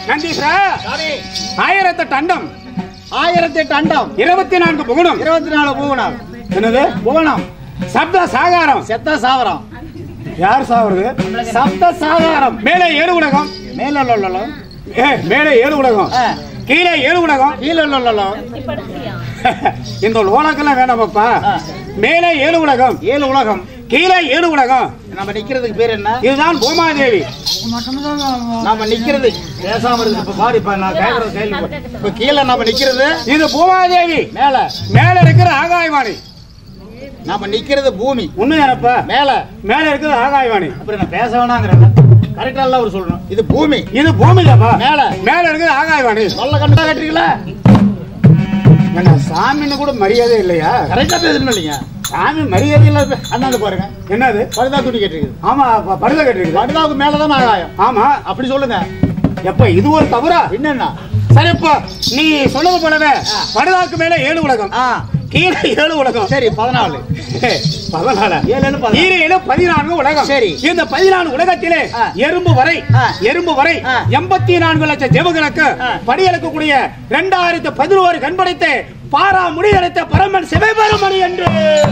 நந்தீஸ்வரா சாமி ஆயிரத்தெட்டு அண்டம் ஆயிரத்தி எட்டு அண்டம் இருபத்தி நான்கு புகுணம் இருபத்தி நாலு பூவனம் என்னது புவனம் சப்த சாகாரம் செத்த சாவரம் யார் சாவுறது சப்த சாகாரம் மேலே ஏழு உலகம் மேல லொல்லலோ ஏ, மேலே ஏழு உலகம் ஆ. கீழே ஏழு உலகம் கீழே லொல்லலோ இந்த உலகெல்லாம் வேணாமப்பா ஆ. மேலே ஏழு உலகம் ஏழு உலகம் கீழே ஏழு உலகம் நம்ம நிக்கிறதுக்கு பேர் என்ன இதுதான் பூமாதேவி நம்ம நிக்கிறது பேசாம இருக்கு இப்ப பாரு இப்ப நான் கேக்குறது கேள்வி இப்ப கீழே நம்ம நிக்கிறது இது பூமாதேவி மேல மேல இருக்கிற ஆகாயவாணி நம்ம நிக்கிறது பூமி உண்மை எனப்பா மேல மேல இருக்கிற ஆகாயவாணி அப்புறம் நான் பேச வேணாங்கிறேன் கரெக்டா எல்லாம் அவர் சொல்லணும் இது பூமி இது பூமிலப்பா மேல. மேல இருக்கிற ஆகாயவாணி நல்ல கண்டா கட்டுறீங்களா என்ன சாமின்னு கூட மரியாதை இல்லையா கரெக்டா பேசணும் இல்லைங்க சாமி மரியாதை இல்ல அண்ணாந்து பாருங்க என்னது படுதா துணி கேட்டிருக்குது ஆமா ப- படுத கட்டிருக்கு படுதாவுக்கு மேலதான் ஆகாயம் ஆமா அப்படி சொல்லுங்க எப்ப இது ஒரு தவறா என்னன்னா சரி இப்போ நீ சொன்னது போலவே ஆ. படுதாக்கு மேல ஏழு உலகம் ஆ கீழே ஏழு உலகம் சரி பதினாலு பதினாலு ஏழு ஏழு பதினாலு. ஈரேழு பதினான்கு உலகம் சரி. இந்த பதினான்கு உலகத்திலே ஆ. எறும்பு வரை ஆ. எறும்பு வரை ஆ. எண்பத்தி நான்கு லட்சம் ஜெபங்களுக்கு ஆ. படியளக்கக்கூடிய இரண்டாயிரத்து பதினோரு கண்படைத்து பாரா முடியடைத்த பரமன் சிவபெருமணி என்று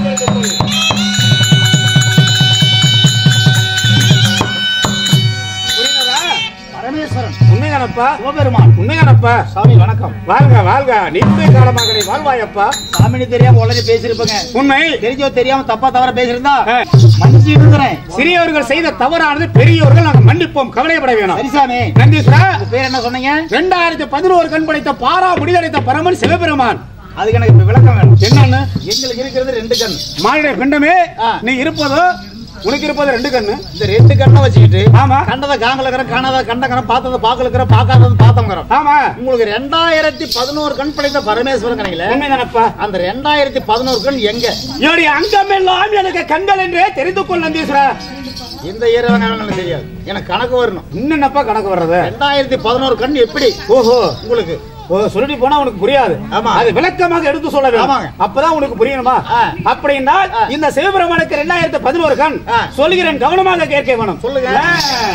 புரியுதா? பரமேஸ்வரன் உண்மைதானப்பா சிவபெருமான் உண்மைதானப்பா சாமி வணக்கம் வாழ்க வாழ்க நித்திய காலமாக நீ வாழ்வாயப்பா சாமினி தெரியாம உடனே பேசிருப்பேங்க உண்மை தெரிஞ்சோ தெரியாம தப்பா தவற பேசியிருந்தா ஆ. மன்னிச்சு இருக்கிறேன் சிறியவர்கள் செய்த தவறானது பெரியவர்கள் நாங்கள் மன்னிப்போம் கவலைப்பட வேணாம் சரி சாமி நந்தீஸ்வரா உங்க பேர் என்ன சொன்னீங்க இரண்டாயிரத்தி பதினோரு கண் படைத்த பாரா முடிதடைத்த பரமன் சிவபெருமான் அதுக்கு எனக்கு இப்ப விளக்கம் வேணும் என்னன்னு எங்களுக்கு இருக்கிறது ரெண்டு கண் மாநில பிண்டமே ஆ. நீ இருப்பதோ உனக்கு இருப்பது ரெண்டு கண்ணு இந்த ரெண்டு கண்ணை வச்சுக்கிட்டு ஆமா கண்டதை காங்கலக்கிற காணாத கண்டக்கற பார்த்ததை பார்க்கலக்கிற பார்க்காதது பார்த்தவங்கிறோம் ஆமா உங்களுக்கு ரெண்டாயிரத்தி பதினோரு கண் படைத்த பரமேஸ்வரன் கணக்கில உண்மைதானப்பா அந்த ரெண்டாயிரத்தி பதினோரு கண் எங்க என்னுடைய அங்கமெல்லாம் எனக்கு கண்கள் என்றே தெரிந்து கொள் நந்தீஸ்வரா இந்த ஈரவங்க தெரியாது எனக்கு கணக்கு வரணும் என்னப்பா கணக்கு வர்றது ரெண்டாயிரத்தி பதினோரு கண் எப்படி ஓஹோ உங்களுக்கு ஓ சொல்லிட்டு போனா உனக்கு புரியாது ஆமா. அது விளக்கமாக எடுத்து சொல்ல வேண்டும் ஆமாங்க. அப்பதான் உனக்கு புரியணுமா ஆ. அப்படின்னா ஆ. இந்த சிவபெருமானுக்கு ரெண்டாயிரத்து பதினோரு கண் ஆ. சொல்கிறேன் கவனமாக கேட்க வேணும் சொல்லுங்க. ஆ.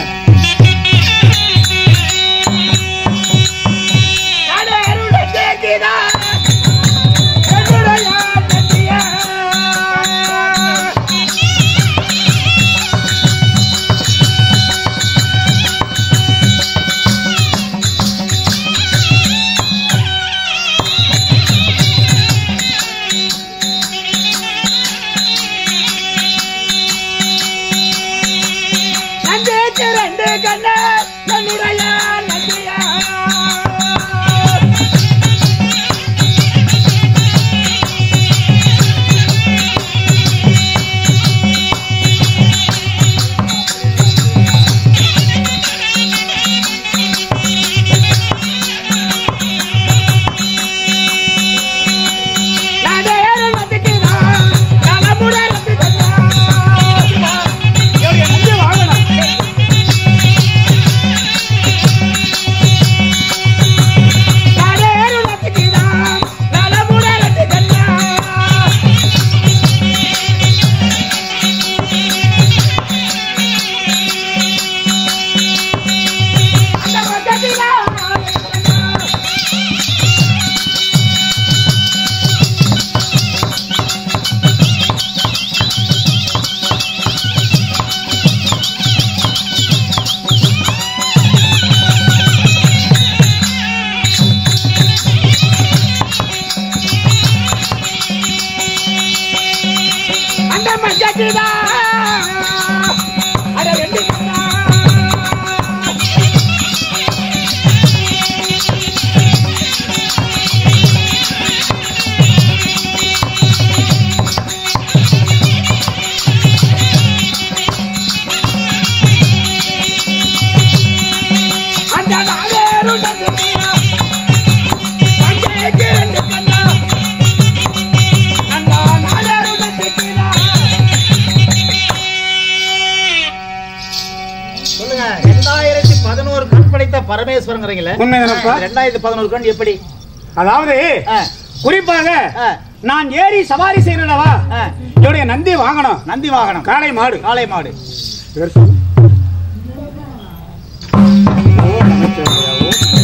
சொல்லுங்க ரெண்டாயிரத்தி பதினோரு கண் படைத்த பரமேஸ்வரங்கிறீங்களே உண்மைதானப்பா? ரெண்டாயிரத்தி பதினோரு கண் எப்படி அதாவது ஆ, குறிப்பாக ஆ, நான் ஏறி சவாரி செய்யறவா ஆ. என்னுடைய நந்தி வாங்கணும் நந்தி வாகனம் காளை மாடு காளை மாடு பேர் சொல்லு. ஓம் நமச்சிவாய, ஓம்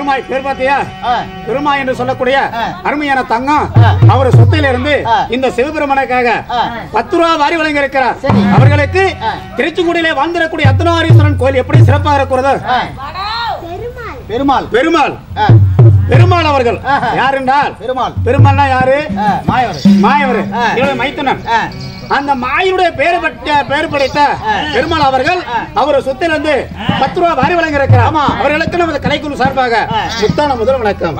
பெருமாய் பேர் பார்த்தியா ஆ. பெருமாய் என்று சொல்லக்கூடிய ஆ. அருமையான தங்கம் ஆ. அவர் சொத்தில இருந்து ஆ. இந்த சிவபெருமனுக்காக ஆ. பத்து ரூபா வாரி வழங்க இருக்கிறார் சரி. அவர்களுக்கு ஆ. திருச்சிக்குடியிலே வாழ்ந்திடக்கூடிய அத்தனாரீஸ்வரன் கோயில் எப்படி சிறப்பாக இருக்கிறதோ ஆ. பெருமாள் பெருமாள் ஆ. பெருமாள் அவர்கள் ஆஹா. யார் என்றால் பெருமாள் பெருமாள்னா யாரு ஆ, மாயவர் மாயவர் ஆ. இவருடைய மைத்துனன் ஆ. அந்த மாயுடைய பேர் பட்ட பேர் படைத்த ஆ. பெருமாள் அவர்கள் ஆ. அவர் சொத்தில் வந்து பத்து ரூபா வாரி வழங்க இருக்கிறார் ஆமா. அவர்களுக்கு நமது கலைக்குழு சார்பாக ஆ. முத்தான முதல் வணக்கம்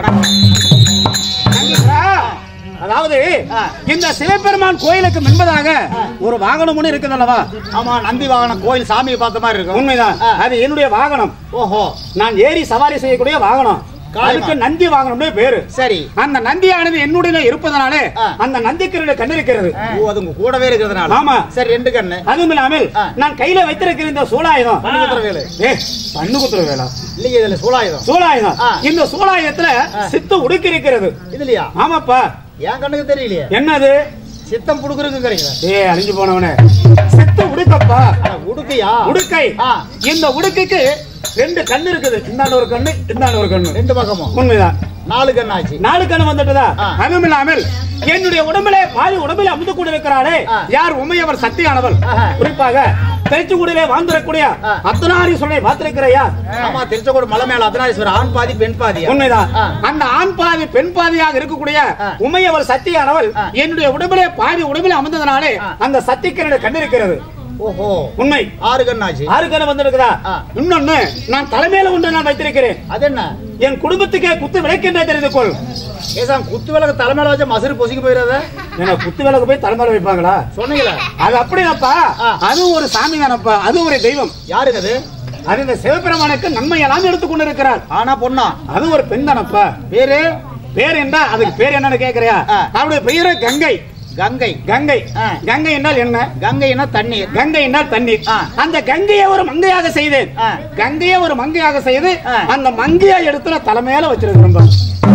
நன்றிப்பா. அதாவது ஆ. இந்த சிவபெருமான் கோயிலுக்கு முன்பதாக ஒரு வாகனம் ஒண்ணு இருக்குது அல்லவா ஆமா நந்தி வாகனம் கோயில் சாமியை பார்த்த மாதிரி இருக்கும் உண்மைதான் ஆ. அது என்னுடைய வாகனம் ஓஹோ நான் ஏறி சவாரி செய்யக்கூடிய வாகனம் காளை அதுக்கு நந்தி வாகனம்னு பேரு சரி அந்த நந்தியானது என்னுடைய இருப்பதனாலே ஆ. அந்த நந்திக்கு ரெண்டு கண் இருக்கிறது ஓ அது உங்க கூடவே இருக்கிறதுனால ஆமா. சரி ரெண்டு கண்ணு அதுவும் இல்லாமல் ஆ. நான் கையில வைத்திருக்கிற இந்த சூலாயுதம் பண்ணு குத்துற வேலு. ஏ பண்ணு குத்துற வேலா இல்லைங்க இதுல சூலாயுதம் சூலாயுதம் ஆ. இந்த சூலாயுதத்துல ஆ. சித்து உடுக்கி இருக்கிறது இதுலயா ஆமாப்பா என் கண்ணுக்கு தெரியலையே என்னது சித்தம் புடுக்குறதுக்கு கிடைக்கல ஏ அழிஞ்சு போனவனே சித்து உடுக்கப்பா உடுக்கையா உடுக்கை ஆ. இந்த உடுக்கைக்கு ரெண்டு கண்ணு இருக்குது இந்தாண்ட ஒரு கண்ணு இந்தாண்ட ஒரு கண்ணு ரெண்டு பக்கமும் உண்மைதான் நாலு கண்ணு ஆச்சு நாலு கண்ணு வந்துட்டுதா ஆ. அதுவும் இல்லாமல் என்னுடைய உடம்பிலே பாதி உடம்பிலே அமுந்து கொண்டு இருக்கிறாளே ஆ. யார் உண்மையவர் சக்தியானவள் ஆஹா. குறிப்பாக திருச்சிக்குடியிலே வாழ்ந்திருக்கூடிய ஆ. அத்தனாரி சொல்லை பார்த்திருக்கிறையா ஆமா திருச்செங்கோடு மலை மேல அர்த்தநாதீஸ்வரர் ஆண் பாதி பெண் பாதி உண்மைதான் ஆ. அந்த ஆண் பாதி பெண் பாதியாக இருக்கக்கூடிய ஆ. உமையவள் சக்தியானவள் ஆ. என்னுடைய உடம்பிலே பாதி உடம்பிலே அமர்ந்ததனாலே ஆ. அந்த சக்திக்கு என்னுடைய கண் இருக்கிறது ஓஹோ உண்மை ஆறு கண்ணு ஆச்சு ஆறு கண்ணு வந்திருக்குதா ஆ. இன்னொன்னு நான் தலைமையில ஒன்று நான் வைத்திருக்கிறேன் அது என்ன என் குடும்பத்துக்கே குத்து விளக்கின்றே தெரிந்து கொள் ஏசாம் குத்து விளக்கு தலைமையில வச்ச மசுறு பொசுக்கி போயிடாத ஏன்னா குத்து விளக்கு போய் தலைமையில வைப்பாங்களா சொன்னீங்களா அது அப்படிதாப்பா ஆ. அது ஒரு சாமி தானப்பா அது ஒரு தெய்வம் யாருங்க அது அது இந்த சிவபெருமானுக்கு நன்மை எல்லாம் எடுத்துக்கொண்டு இருக்கிறார் ஆனா பொண்ணா அது ஒரு பெண் தானப்பா பேரு பேர் என்ன அதுக்கு பேர் என்னன்னு கேக்குறியா ஆ. அவருடைய பெயரு கங்கை கங்கை கங்கை ஆ. கங்கை என்றால் என்ன கங்கைன்னா தண்ணீர் கங்கை என்றால் தண்ணீர் ஆ. அந்த கங்கையை ஒரு மங்கையாக செய்தேன் ஆ. கங்கையை ஒரு மங்கையாக செய்து ஆ. அந்த மங்கையை எடுத்து நான் தலைமையில வச்சிருக்கிறேன்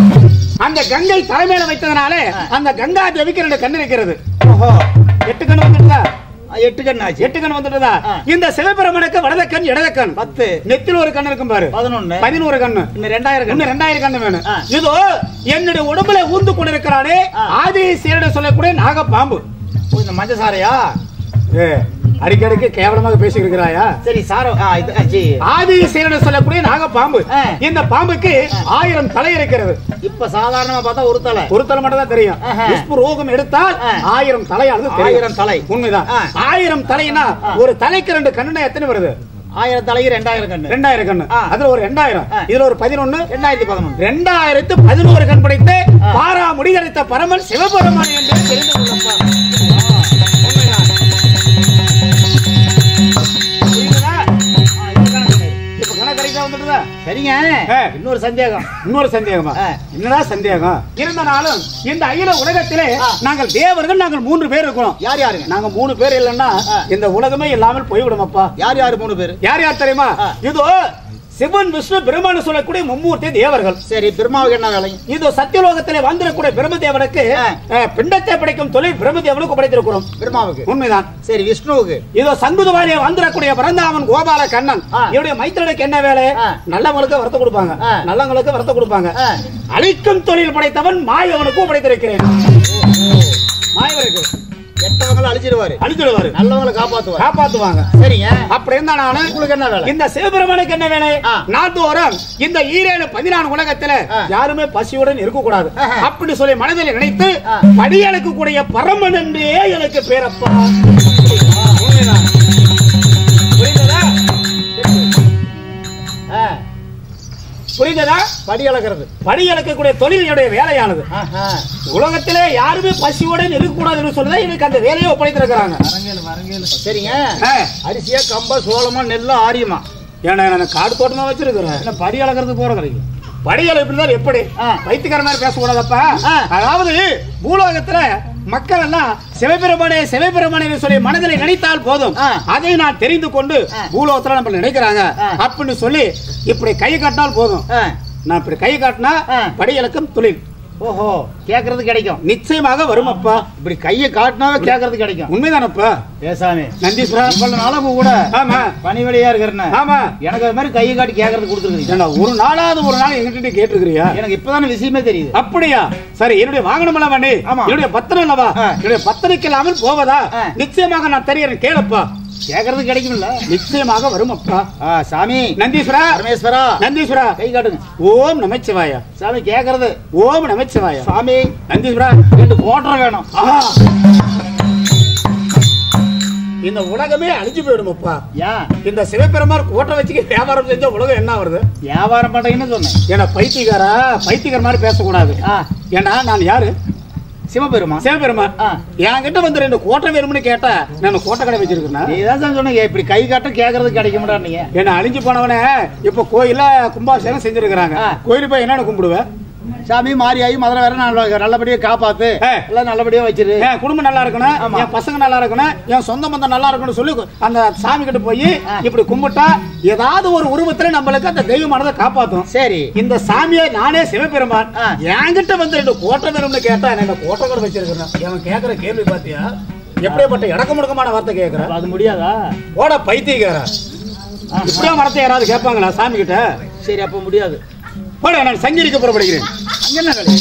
அந்த கங்கை தலைமையில வைத்ததுனாலே அந்த கங்கா தேவிக்கு ரெண்டு கண்ணு இருக்கிறது ஓஹோ எட்டு கண்ணு வந்துட்டுதா ஆ, எட்டு கண்ணு ஆச்சு எட்டு கண் வந்துட்டுதா ஆ. இந்த சிவபெருமனுக்கு வலத கண் இடத கண் பத்து நெத்தில ஒரு கண் இருக்கும் பாரு பதினொன்னு பதினோரு கண்ணு இன்னும் ரெண்டாயிரம் இன்னும் கண்ணு ரெண்டாயிரம் கண்ணு வேணும் ஆ. இதோ என்னுடைய உடம்புல ஊர்ந்து கொண்டிருக்கிறானே ஆ. ஆதி சீரட சொல்லக்கூடிய நாக பாம்பு ஓ, இந்த மஞ்ச சாரையா ஏ அடிக்கடிக்கு கேவலமாக பேசிக்கிறாயா சரி சாரம் ஆ, இது ஆச்சு ஆதி சீரட சொல்லக்கூடிய நாக பாம்பு ஆ. இந்த பாம்புக்கு ஆயிரம் தலை இருக்கிறது இப்ப சாதாரணமா பார்த்தா ஒரு தலை ஒரு தலை மட்டும் தான் தெரியும் ஆஹா. விஸ்வரூபம் எடுத்தால் ஆ. ஆயிரம் தலையானது தெரியும். ஆயிரம் தலை. உண்மைதான் ஆ. ஆயிரம் தலைனா ஆ. ஒரு தலைக்கு ரெண்டு கண்ணுனா எத்தனை வருது ஆயிரம் தலைக்கு ரெண்டாயிரம் கண்ணு ரெண்டாயிரம் கண்ணு ஆ. அதுல ஒரு ரெண்டாயிரம் ஆ. இதுல ஒரு பதினொன்னு ரெண்டாயிரத்தி பதினொன்று ரெண்டாயிரத்து பதினோரு கண் படைத்து ஆ. பாரா முடிதளித்த பரமன் சிவபெருமான் என்று தெரிந்து கொள்ளப்பா உண்மைதான். புரியுதா? இப்ப கணக்கடிக்கா வந்துட்டுதா சரிங்க ஆ. இன்னொரு சந்தேகம் இன்னொரு சந்தேகமா ஆ. என்னடா சந்தேகம் இருந்தனாலும் இந்த அகில உலகத்திலே ஆ. நாங்கள் தேவர்கள் நாங்கள் மூன்று பேர் இருக்கிறோம் யார் யாருங்க நாங்க மூணு பேர் இல்லைன்னா ஆ. இந்த உலகமே இல்லாமல் போய்விடுமப்பா யார் யாரு மூணு பேரு யார் யார் தெரியுமா ஆ. இதோ சிவன் விஷ்ணு பிரம்மன் சொல்லக்கூடிய மும்மூர்த்தி தேவர்கள் சரி பிரம்மாவுக்கு என்ன வேலை இதோ சத்தியலோகத்திலே வந்திருக்கூடிய பிரம்மதேவனுக்கு ஆ. அஹ், பிண்டத்தை படைக்கும் தொழில் பிரம்மதேவனுக்கு படைத்திருக்கிறோம் பிரம்மாவுக்கு உண்மைதான் சரி விஷ்ணுவுக்கு இதோ சங்குதுவாரியை வந்திரக்கூடிய பிறந்தாமன் கோபால கண்ணன் ஆ. இவருடைய மைத்திரனுக்கு என்ன வேலை ஆ. நல்லவங்களுக்கு வரத்த கொடுப்பாங்க ஆ. நல்லவங்களுக்கு வரத்த கொடுப்பாங்க ஆ. அழிக்கும் தொழில் படைத்தவன் மாயவனுக்கும் படைத்திருக்கிறேன் மாயவனுக்கு கெட்டவங்களை அழிச்சிடுவாரு அழிச்சிடுவாரு நல்லவங்களை காப்பாத்துவாரு காப்பாத்துவாங்க சரிங்க அப்படி இருந்தா நானு உங்களுக்கு என்ன வேலை இந்த சிவபெருமானுக்கு என்ன வேலை ஆ. நாள்தோறும் இந்த ஈரேழு பதினாறு உலகத்துல ஆ. யாருமே பசியுடன் இருக்க கூடாது ஆஹா. அப்படி சொல்லி மனதில் நினைத்து ஆ. படியலுக்கு கூடிய பரமன் என்றே எனக்கு பேரப்பா புரிந்ததா ஆ, புரிந்ததா படி அளக்கிறது படி அளக்கக்கூடிய தொழில் என்னுடைய வேலையானது ஆஹா. உலகத்திலே யாருமே பசியுடன் இருக்கக்கூடாதுன்னு சொல்லுதா எனக்கு அந்த வேலையை ஒப்படைத்திருக்கிறாங்க சரிங்க ஆ. அரிசியா கம்பா சோளமா நெல்லா ஆரியமா ஏன்னா நான் காடு தோட்டமா வச்சிருக்கிறேன் என்ன படி அளக்கிறது போற கிடைக்கும் படியல் எப்படி இருந்தாலும் எப்படி ஆ. வைத்தியக்கார மாதிரி பேசக்கூடாதப்பா ஆ. அதாவது பூலோகத்துல மக்கள் எல்லாம் சிவபெருமானே சிவபெருமானே சொல்லி மனதில் நினைத்தால் போதும் ஆ. அதை நான் தெரிந்து கொண்டு ஆ. பூலோகத்துல நம்ம நினைக்கிறாங்க ஆ. அப்படின்னு சொல்லி இப்படி கை காட்டினால் போதும் ஆ, நான் இப்படி கை காட்டினா ஆ. படியலக்கம் தொழில் ஓஹோ கேக்குறது கிடைக்கும் நிச்சயமாக வரும் அப்பா இப்படி கையை காட்டினாவே கேக்குறது கிடைக்கும் உண்மைதானப்பா பேசாமி நந்தீஸ்வரா இவ்வளவு நாளும் கூட ஆமா பணிவழியா இருக்கிறேன்னு ஆமா எனக்கு அது மாதிரி கையை காட்டி கேக்குறது கொடுத்துருக்கீங்க ஏண்டா ஒரு நாளாவது ஒரு நாள் எங்கிட்ட கேட்டிருக்கிறியா எனக்கு இப்பதானே விஷயமே தெரியுது அப்படியா சரி என்னுடைய வாகனம் எல்லாம் வேண்டி ஆமா. என்னுடைய பத்திரம் அல்லவா ஆ. என்னுடைய பத்திரிக்கை இல்லாமல் போவதா ஆ. நிச்சயமாக நான் தெரியறேன் கேளப்பா கேக்குறது கிடைக்கும்ல நிச்சயமாக வரும் அப்பா ஆ, சாமி நந்தீஸ்வரா பரமேஸ்வரா நந்தீஸ்வரா கை காட்டுங்க ஓம் நமச்சிவாயா சாமி கேக்குறது ஓம் நமச்சிவாயா சாமி நந்தீஸ்வரா ரெண்டு கோட்டரை வேணும் ஆஹா. இந்த உலகமே அழிஞ்சு போயிடுமப்பா ஏன் இந்த சிவபெருமார் கோட்டை வச்சுக்க வியாபாரம் செஞ்ச உலகம் என்ன வருது வியாபாரம் பண்றீங்கன்னு சொன்னேன் ஏன்னா பைத்தியக்காரா பைத்தியக்கார மாதிரி பேசக்கூடாது ஆ, ஏன்னா நான் யாரு சிவபெருமா சிவபெருமான் ஆ. என்கிட்ட வந்து ரெண்டு கோட்டை வேணும்னு கேட்டா நான் கோட்டை கடை வச்சிருக்கேன் நீதான் சார் சொன்னீங்க இப்படி கை காட்ட கேக்குறது கிடைக்கும்டா நீங்க என்ன அழிஞ்சு போனவனே இப்ப கோயில்ல கும்பாபிஷேகம் செஞ்சிருக்கிறாங்க ஆ. கோயிலுக்கு போய் என்னன்னு கும்பிடுவேன் சாமி மாறி ஆகி மதுரை வேற நல்ல- நல்லபடியா காப்பாத்து ஆ. எல்லாம் நல்லபடியா வச்சிரு என் குடும்பம் நல்லா இருக்கணும் ஆமா. என் பசங்க நல்லா இருக்கணும் என் சொந்த பந்தம் நல்லா இருக்கணும்னு சொல்லி அந்த சாமி கிட்ட போய் ஆ. இப்படி கும்பிட்டா ஏதாவது ஒரு உருவத்துல நம்மளுக்கு அந்த தெய்வமானதை காப்பாத்தும் சரி இந்த சாமியை நானே சிவபெருமான் ஆ. என்கிட்ட வந்து ரெண்டு கோட்டை வேணும்னு கேட்டா நான் இந்த கோட்டை கூட வச்சிருக்கிறேன் அவன் கேட்கிற கேள்வி பாத்தியா எப்படிப்பட்ட இடக்க முடக்கமான வார்த்தை கேட்கிறேன் அப்ப அது முடியாதா ஓட பைத்தியக்கார இப்படியா மரத்தை யாராவது கேட்பாங்களா சாமி கிட்ட சரி அப்ப முடியாது போட நான் சங்கிரிக்க புறப்படுகிறேன் அங்க என்ன வேலை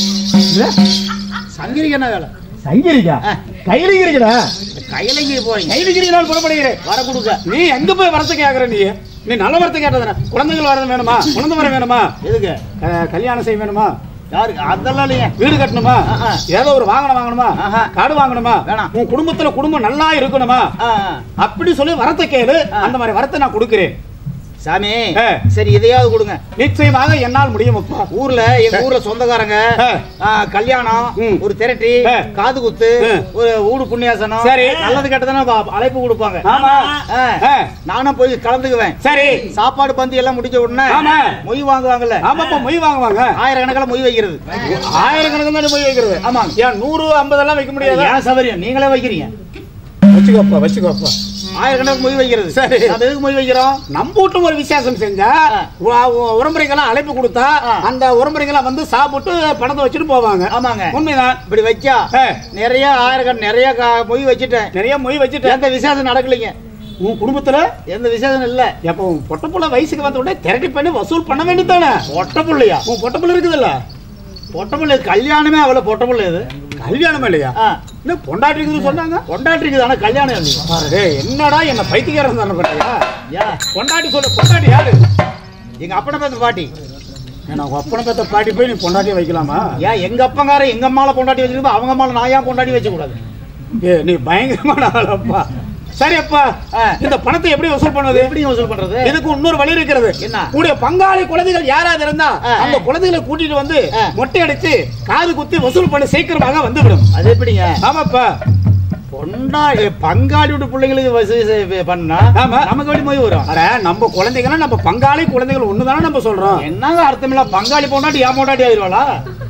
சங்கிரிக்கு என்ன வேலை சங்கிரிக்கா ஆ. கைலிகிரிக்கடா கையிலங்கி போறீங்க கைலிகிரி நான் புறப்படுகிறேன் வர கொடுக்க நீ எங்க போய் வரத்தை கேக்குற நீ நீ நல்ல வரத்தை கேட்டதானே குழந்தைகள் வரது வேணுமா குழந்தை வர வேணுமா எதுக்கு க- கல்யாணம் செய்ய வேணுமா யாருக்கு அதெல்லாம் இல்லைங்க வீடு கட்டணுமா ஆஹா. ஏதோ ஒரு வாகனம் வாங்கணுமா ஆஹா. காடு வாங்கணுமா வேணாம். உன் குடும்பத்துல குடும்பம் நல்லா இருக்கணுமா ஆ, ஆ. அப்படி சொல்லி வரத்தை கேளு ஆ. அந்த மாதிரி வரத்தை நான் கொடுக்கிறேன் சாமி ஆ. சரி இதையாவது கொடுங்க நிச்சயமாக என்னால் முடியும் அப்பா ஊர்ல எங்க ஊர்ல சொந்தக்காரங்க ஆ. ஆ, கல்யாணம் ம். ஒரு திரட்டி ஆ. காது குத்து ஆ. ஒரு ஊடு புண்ணியாசனம் சரி. நல்லது கெட்டதானே அழைப்பு கொடுப்பாங்க ஆமா ஆ. ஆ. நானும் போய் கலந்துக்குவேன் சரி சாப்பாடு பந்தி எல்லாம் முடிச்ச உடனே ஆமா. மொய் வாங்குவாங்கல்ல ஆமாப்பா மொய் வாங்குவாங்க ஆயிரக்கணக்கில் மொய் வைக்கிறது ஆயிரக்கணக்கு தான் மொய் வைக்கிறது ஆமா. ஏன் நூறு ஐம்பது எல்லாம் வைக்க முடியாதா ஏன் சௌகரியம் நீங்களே வைக்கிறீங்க வச்சுக்கோப்பா வச்சுக்கோப்பா ஆயிரக்கணக்கு மொய் வைக்கிறது சரி. நம்ம எதுக்கு மொய் வைக்கிறோம் நம்ம வீட்டுல ஒரு விசேஷம் செஞ்சா ஆ. உ- உ- உறமுறைக்கெல்லாம் அழைப்பு கொடுத்தா ஆ. அந்த உறமுறைக்கெல்லாம் வந்து சாப்பிட்டு பணத்தை வச்சுட்டு போவாங்க ஆமாங்க உண்மைதான் இப்படி வச்சா ஆ. நிறைய ஆயிரக்கணக்கு நிறைய கா- மொய் வச்சுட்டேன் நிறைய மொய் வச்சுட்டு எந்த விசேஷம் நடக்கலைங்க உன் குடும்பத்துல எந்த விசேஷம் இல்ல எப்போ உன் பொட்ட புள்ள வயசுக்கு வந்த உடனே திரட்டி பண்ணி வசூல் பண்ண வேண்டியதானே பொட்ட புள்ளையா உன் பொட்ட புள்ள இருக்குதுல்ல பொட்ட புள்ளை கல்யாணமே அவ்வளவு பொட்ட புள்ளை இது கல்யாணம் இல்லையா ஆ, என்ன பொண்டாட்டி இருக்குதுன்னு சொன்னாங்க கொண்டாட்டி இருக்குது ஆனா கல்யாணம் இல்லையா பாரு, டேய், என்னடா என்ன பைத்தியக்காரன் தானே பண்ணியா ஏன் பொண்டாட்டி சொல்ல பொண்டாட்டி யாரு எங்க அப்பனை பேத்த பாட்டி ஏன்னா உங்க அப்பனை பத்த பாட்டி போய் நீ பொண்டாட்டி வைக்கலாமா ஏன் எங்க அப்பங்கார எங்க அம்மால கொண்டாட்டி வச்சிருக்கோம் அவங்க அம்மால நான் ஏன் கொண்டாடி வச்ச கூடாது ஏ நீ பயங்கரமான ஆளப்பா சரி அப்பா ஆ. இந்த பணத்தை எப்படி வசூல் பண்ணுவது எப்படி வசூல் பண்றது இதுக்கு இன்னொரு வழி இருக்கிறது என்ன? உடைய பங்காளி குழந்தைகள் யாராவது இருந்தா ஆ, அந்த ஆ. குழந்தைகளை கூட்டிட்டு வந்து ஆ. மொட்டை அடிச்சு காது குத்தி வசூல் பண்ணி சீக்கிரமாக வந்துவிடும் அது எப்படிங்க ஆமாப்பா பொண்டாடி பங்காளி விட்டு பிள்ளைங்களுக்கு வசூல் செய்~ பண்ணா ஆமா. நமக்கு எப்படி மொய் வரும் அட நம்ம குழந்தைகளை நம்ம பங்காளி குழந்தைகள் ஒண்ணுதானே நம்ம சொல்றோம் என்னங்க அர்த்தம் இல்ல பங்காளி பொண்டாட்டி ஏன் பொண்டாட்டி ஆயிடுவாளா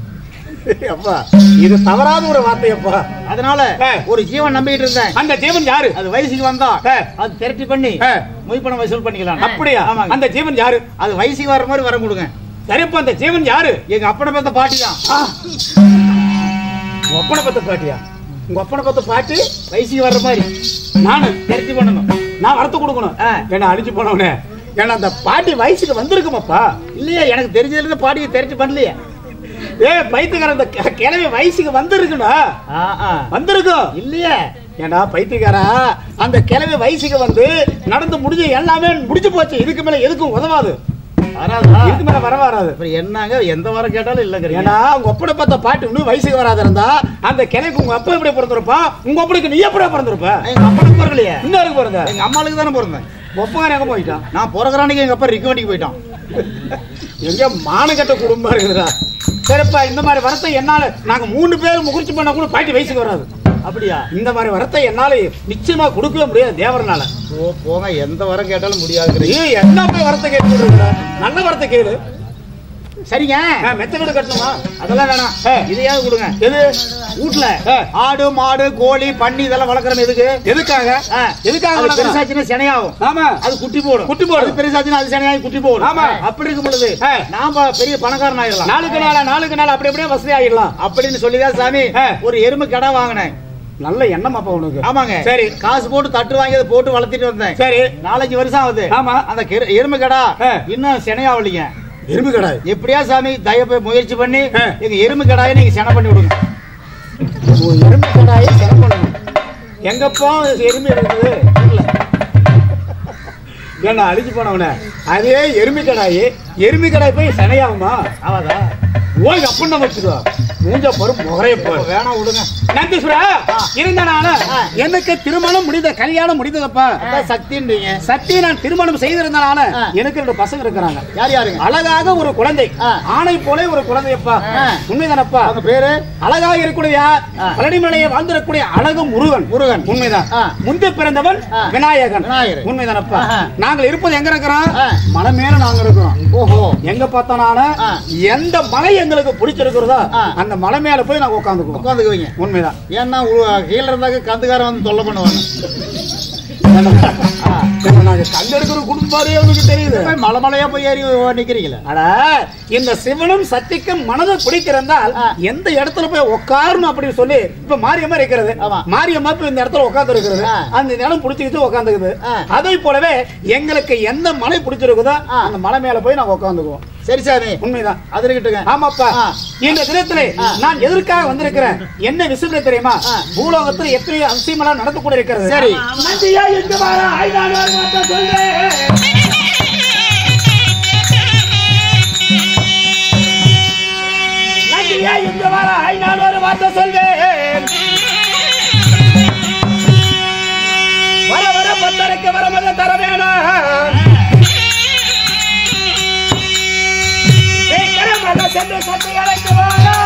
அப்பா இது தவறாத ஒரு வார்த்தையப்பா அதனால ஆ. ஒரு ஜீவன் நம்பிட்டு இருந்தேன் அந்த ஜீவன் யாரு அது வயசுக்கு வந்தா ஆ. அது திரட்டி பண்ணி ஆ. மொய் பணம் வசூல் பண்ணிக்கலாம் அப்படியா ஆமாங்க அந்த ஜீவன் யாரு அது வயசுக்கு வர்ற மாதிரி வர கொடுங்க சரிப்பா அந்த ஜீவன் யாரு எங்க அப்பனை பேத்த பாட்டி தான் ஆ. உங்க அப்பனை பத்த பாட்டியா உங்க அப்பனை பத்த பாட்டி வயசுக்கு வர்ற மாதிரி நானு திரட்டி பண்ணணும் நான் வரத்து கொடுக்கணும் ஆ. ஏன்னா அழிஞ்சு போனவனே ஏன்னா அந்த பாட்டி வயசுக்கு வந்திருக்குமாப்பா இல்லையா எனக்கு தெரிஞ்சதுல இருந்து பாட்டியை திரட்டி பண்ணலையே ஏ பைத்தியக்காரன் அந்த கி- கிழவி வயசுக்கு வந்திருக்குடா ஆ, ஆ. வந்திருக்கும் இல்லையே ஏன்னா பைத்தியக்காரா அந்த கிழவி வயசுக்கு வந்து நடந்து முடிஞ்சு எல்லாமே முடிஞ்சு போச்சு இதுக்கு மேல எதுக்கும் உதவாது வராதா இதுக்கு மேல வர வராது அப்புறம் என்னங்க எந்த வாரம் கேட்டாலும் இல்லைங்கிறீங்க ஏன்னா உங்க ஒப்பனை பார்த்த பாட்டு இன்னும் வயசுக்கு வராத இருந்தா அந்த கிழக்கு உங்க அப்பா எப்படி பிறந்திருப்பான் உங்க அப்பனுக்கு நீ எப்படி பிறந்திருப்ப எங்க அப்பனுக்கு பிறக்கலையே இன்னும் இருக்கு பிறந்த எங்க அம்மாளுக்கு தானே பிறந்தேன் ஒப்பங்கார எங்க போயிட்டான் நான் பிறகுறானிக்கு எங்க அப்பா ரிக்கவண்டிக்கு போயிட்டான் எங்க மானகட்ட குடும்பம் இருக்குதுடா சரிப்பா இந்த மாதிரி வரத்தை என்னால நாங்க மூணு பேர் முகர்ச்சி பண்ணா கூட பாட்டி வயசுக்கு வராது அப்படியா இந்த மாதிரி வரத்தை என்னால நிச்சயமா கொடுக்கவே முடியாது தேவரனால ஓ போங்க எந்த வாரம் கேட்டாலும் முடியாதுங்கிறீங்க நீ என்ன போய் வரத்தை கேட்டு நல்ல வரத்தை கேளு சரிங்க ஆ, மெத்த வீடு கட்டணுமா அதெல்லாம் வேணாம் ஆ. இதையாவது கொடுங்க எது வீட்டுல ஆ. ஆடு மாடு கோழி பன்னி இதெல்லாம் வளர்க்குறோம் எதுக்கு எதுக்காக ஆ. எதுக்காக அது வளர்க்கணும்? பெருசாச்சுன்னா சினையாகும் ஆமா அது குட்டி போடும் குட்டி போடும். அது பெருசாச்சுன்னா அது சினையாகி குட்டி போடும் ஆமா. அப்படி இருக்கும் பொழுது ஆ. நாம பெரிய பணக்காரன் ஆயிடலாம் நாளுக்கு நாளா நாளுக்கு நாள் அப்படி அப்படியே வசதி ஆகிடலாம் அப்படின்னு சொல்லிதான் சாமி ஆ. ஒரு எருமை கடை வாங்கினேன் நல்ல எண்ணமாப்பா உனக்கு ஆமாங்க சரி. காசு போட்டு தட்டு வாங்கி அதை போட்டு வளர்த்திட்டு வந்தேன் சரி நாலஞ்சு வருஷம் ஆகுது ஆமா. அந்த கெரு- எருமை கடை ஆ. இன்னும் சினையாவலிங்க எறும்பு கிடையாது எப்படியா சாமி தயவு முயற்சி பண்ணி ஆ. எங்க எருமை கடாயை நீங்க சென பண்ணி விடுங்க எறும்பு கடாயை செலவு பண்ணணும் எங்கப்பா எறும்பு இருக்குது தெரியல. ஏன்னா அழிஞ்சு போனவன அதே எருமி கடாயி எருமி கடாய் போய் சனையாகுமா ஆமாதா ஓய் அப்படின்னு வச்சுக்கோ மூஞ்ச பொறுப்பு முகரைய போய் வேணாம் விடுங்க நந்தீஸ்வரா இருந்த நானு ஆ. எனக்கு திருமணம் முடிந்த கல்யாணம் முடிந்ததப்பா அதான் சக்தின்றீங்க சத்தி நான் திருமணம் செய்திருந்த நானு ஆ. எனக்கு ரெண்டு பசங்க இருக்கிறாங்க யார் யாருங்க அழகாக ஒரு குழந்தை ஆ. ஆணை போல ஒரு குழந்தையப்பா ஆ. உண்மைதானப்பா அவங்க பேரு அழகாக இருக்கக்கூடிய ஆ. பழனிமலையை வாழ்ந்திருக்கக்கூடிய அழகு முருகன் முருகன். உண்மைதான் ஆ. முந்தி பிறந்தவன் ஆ. விநாயகன் விநாயகர். உண்மைதானப்பா ஆஹா. நாங்கள் இருப்பது எங்க இருக்கிறோம் ஆ. மலை மேல நாங்க இருக்கிறோம் ஓஹோ எங்க பார்த்தோம்னால ஆ. எந்த மலை எங்களுக்கு பிடிச்சிருக்கிறதோ ஆ. அந்த மலை மேல போய் நாங்க உட்காந்துக்குவோம் உட்காந்துக்குவீங்க உண்மைதான் ஏன்னா உ- கீழ இருந்தாக்க கந்துக்காரன் வந்து தொல்லை பண்ணுவாங்க ஆ. இப்ப நாங்க கண்டெடுக்கிற குடும்பாரே உனக்கு தெரியுது போய் மலை மலையா போய் ஏறி நிக்கிறீங்களா அட இந்த சிவனும் சக்திக்கும் மனதை பிடிக்கிறதால் ஆ. எந்த இடத்துல போய் உட்காரணும் அப்படின்னு சொல்லி இப்ப மாரியம்மா இருக்கிறது ஆமா. மாரியம்மா இப்ப இந்த இடத்துல உட்கார்ந்து இருக்கிறது ஆ. அந்த இடம் பிடிச்சிக்கிட்டு உட்காந்துக்குது ஆ. அதே போலவே எங்களுக்கு எந்த மலை பிடிச்சிருக்குதோ ஆ. அந்த மலை மேல போய் நாங்க உட்காந்துக்குவோம் சரி சாமி உண்மைதான் அது இருக்கட்டுங்க ஆமாப்பா ஆ. இந்த தினத்திலே நான் எதற்காக வந்திருக்கிறேன் என்ன விஷயம் தெரியுமா ஆ. பூலோகத்தில் எத்தனையோ அதிசயமெல்லாம் நடந்து கூட இருக்கிறது சரி. நந்தியா எங்க வார ஐநாள் வார மாத்த சொல்றேன் நந்தியா எங்க வார ஐநாள் வார மாத்த சொல்வேன் வர வர பத்தரைக்கு வர மத தர வேணாம் சீக்கிரமாக சென்று சத்து அழைத்து வாடா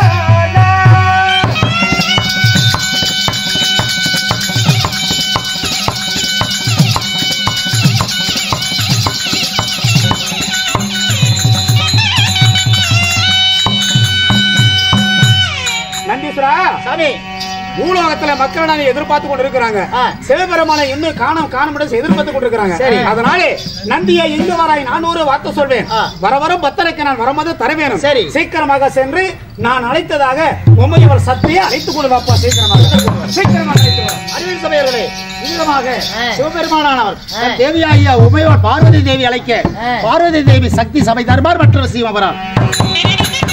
நந்தீஸ்வரா சாமி பூலோகத்துல மக்கள் நாங்க எதிர்பார்த்து கொண்டு இருக்கிறாங்க ஆ. சிவபெருமான இன்னும் காணம் காண எதிர்பார்த்து கொண்டு இருக்கிறாங்க சரி. அதனாலே நந்தியை இங்கு வராய் நானூறு வார்த்தை சொல்வேன் ஆ. வர வர பத்தரைக்கு நான் வரும்போது தர வேணும் சரி. சீக்கிரமாக சென்று நான் அழைத்ததாக உண்மையவர் சத்தியை அழைத்துக் கொண்டு வாப்பா சீக்கிரமாக சீக்கிரமாக அழைத்து வா. அறிவியல் சபையர்களே விதமாக ஆ. சிவபெருமானானவர் ஆ. தன் தேவியாகிய உமையோர் பார்வதி தேவி அழைக்க ஆ. பார்வதி தேவி சக்தி சபை தர்பார் மற்றொரு சீமபரார்